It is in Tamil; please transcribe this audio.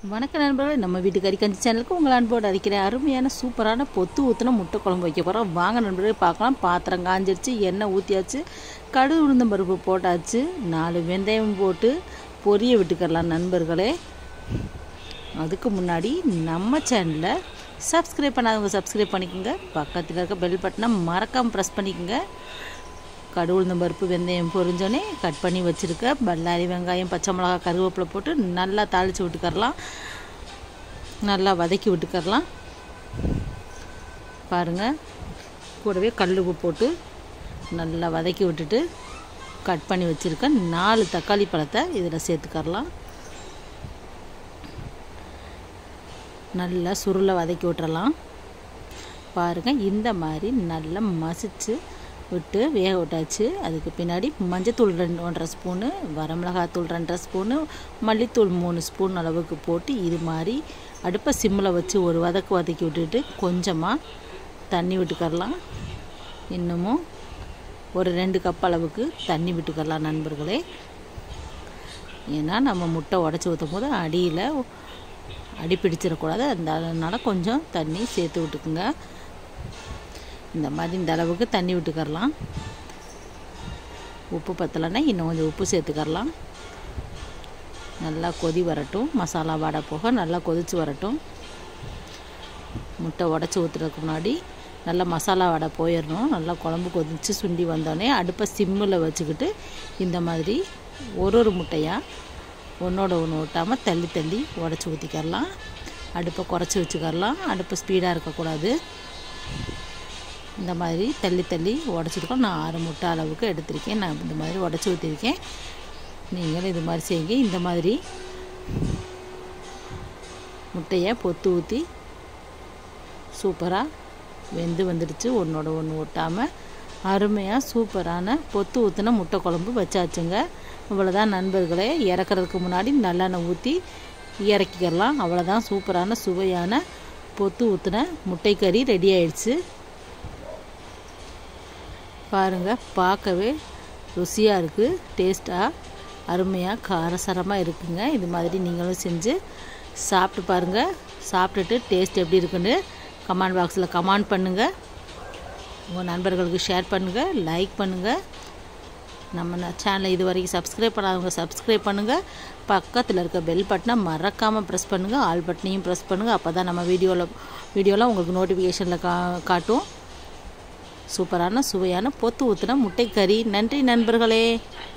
வணக்க நண்பர்களே நம்ம வீட்டு கறி கஞ்சி சேனலுக்கு உங்கள் அன்போடு அடிக்கிற அருமையான சூப்பரான பொத்து ஊற்றின முட்டை குழம்பு வைக்க போகிறோம் வாங்க நண்பர்களே பார்க்கலாம் பாத்திரம் காஞ்சிருச்சு எண்ணெய் ஊற்றியாச்சு கடுகு உளுந்தம் பருப்பு போட்டாச்சு நாலு வெந்தயம் போட்டு பொரிய விட்டுக்கரலாம் நண்பர்களே அதுக்கு முன்னாடி நம்ம சேனலை சப்ஸ்கிரைப் பண்ணாதவங்க சப்ஸ்கிரைப் பண்ணிக்கோங்க பக்கத்தில் இருக்க பெல் பட்டனை மறக்காமல் ப்ரெஸ் பண்ணிக்கோங்க கடுகு உளுந்தம் பருப்பு வெந்தயம் பொரிஞ்சோடனே கட் பண்ணி வச்சுருக்க பல்லாரி வெங்காயம் பச்சை மிளகா கருவேப்பிலை போட்டு நல்லா தாளித்து விட்டுக்கரலாம் நல்லா வதக்கி விட்டுக்கரலாம் பாருங்கள் கூடவே கல் உப்பு போட்டு நல்லா வதக்கி விட்டுட்டு கட் பண்ணி வச்சுருக்க நாலு தக்காளி பழத்தை இதில் சேர்த்துக்கரலாம் நல்லா சுருளை வதக்கி விட்டுறலாம் பாருங்கள் இந்த மாதிரி நல்லா மசித்து விட்டு வேக விட்டாச்சு அதுக்கு பின்னாடி மஞ்சத்தூள் ரெண்டு ஒன்றரை ஸ்பூனு வரமிளகாத்தூள் ரெண்டரை ஸ்பூனு மல்லித்தூள் மூணு ஸ்பூன் அளவுக்கு போட்டு இது மாதிரி அடுப்பை சிம்மில் வச்சு ஒரு வதக்கு வதக்கி விட்டுட்டு கொஞ்சமாக தண்ணி விட்டுக்கரலாம் இன்னமும் ஒரு ரெண்டு கப் அளவுக்கு தண்ணி விட்டுக்கரலாம் நண்பர்களே ஏன்னா நம்ம முட்டை உடச்சி ஊற்றும் போது அடியில் அடி பிடிச்சிடக்கூடாது அந்த அதனால் கொஞ்சம் தண்ணி சேர்த்து விட்டுக்குங்க இந்த மாதிரி இந்த அளவுக்கு தண்ணி விட்டுக்கரலாம் உப்பு பத்தலைன்னா இன்னும் கொஞ்சம் உப்பு சேர்த்துக்கரலாம் நல்லா கொதி வரட்டும் மசாலா வாடை போக நல்லா கொதித்து வரட்டும் முட்டை உடச்சி ஊற்றுறதுக்கு முன்னாடி நல்லா மசாலா வடை போயிடணும் நல்லா குழம்பு கொதித்து சுண்டி வந்தோடனே அடுப்பை சிம்மில் வச்சுக்கிட்டு இந்த மாதிரி ஒரு ஒரு முட்டையாக ஒன்றோட ஒன்று ஒட்டாமல் தள்ளி தள்ளி உடச்சி ஊற்றிக்கரலாம் அடுப்பை குறைச்சி வச்சுக்கரலாம் அடுப்பு ஸ்பீடாக இருக்கக்கூடாது இந்த மாதிரி தள்ளி தள்ளி உடச்சிருக்கோம் நான் ஆறு முட்டை அளவுக்கு எடுத்திருக்கேன் நான் இந்த மாதிரி உடச்சி ஊற்றிருக்கேன் நீங்களும் இது மாதிரி செய்யுங்க இந்த மாதிரி முட்டையை பொத்து ஊற்றி சூப்பராக வெந்து வந்துடுச்சு ஒன்றோட ஒன்று ஒட்டாமல் அருமையாக சூப்பரான பொத்து ஊற்றின முட்டை குழம்பு வச்சாச்சுங்க இவ்வளோதான் நண்பர்களே இறக்குறதுக்கு முன்னாடி நல்லெண்ணெய் ஊற்றி இறக்கிக்கலாம் அவ்வளோதான் சூப்பரான சுவையான பொத்து ஊற்றின முட்டை கறி ரெடி ஆயிடுச்சு பாருங்கள் பார்க்கவே ருசியாக இருக்குது டேஸ்ட்டாக அருமையாக காரசாரமாக இருக்குங்க இது மாதிரி நீங்களும் செஞ்சு சாப்பிட்டு பாருங்கள் சாப்பிட்டுட்டு டேஸ்ட் எப்படி இருக்குன்னு கமெண்ட் பாக்ஸில் கமெண்ட் பண்ணுங்கள் உங்கள் நண்பர்களுக்கு ஷேர் பண்ணுங்கள் லைக் பண்ணுங்கள் நம்ம சேனலை இது வரைக்கும் சப்ஸ்கிரைப் பண்ணாதவங்க சப்ஸ்கிரைப் பண்ணுங்கள் பக்கத்தில் இருக்க பெல் பட்டனை மறக்காமல் ப்ரெஸ் பண்ணுங்கள் ஆல் பட்டனையும் ப்ரெஸ் பண்ணுங்கள் அப்போ தான் நம்ம வீடியோவில் வீடியோலாம் உங்களுக்கு நோட்டிஃபிகேஷனில் கா காட்டும் சூப்பரான சுவையான பொத்து ஊற்றின முட்டை கறி நன்றி நண்பர்களே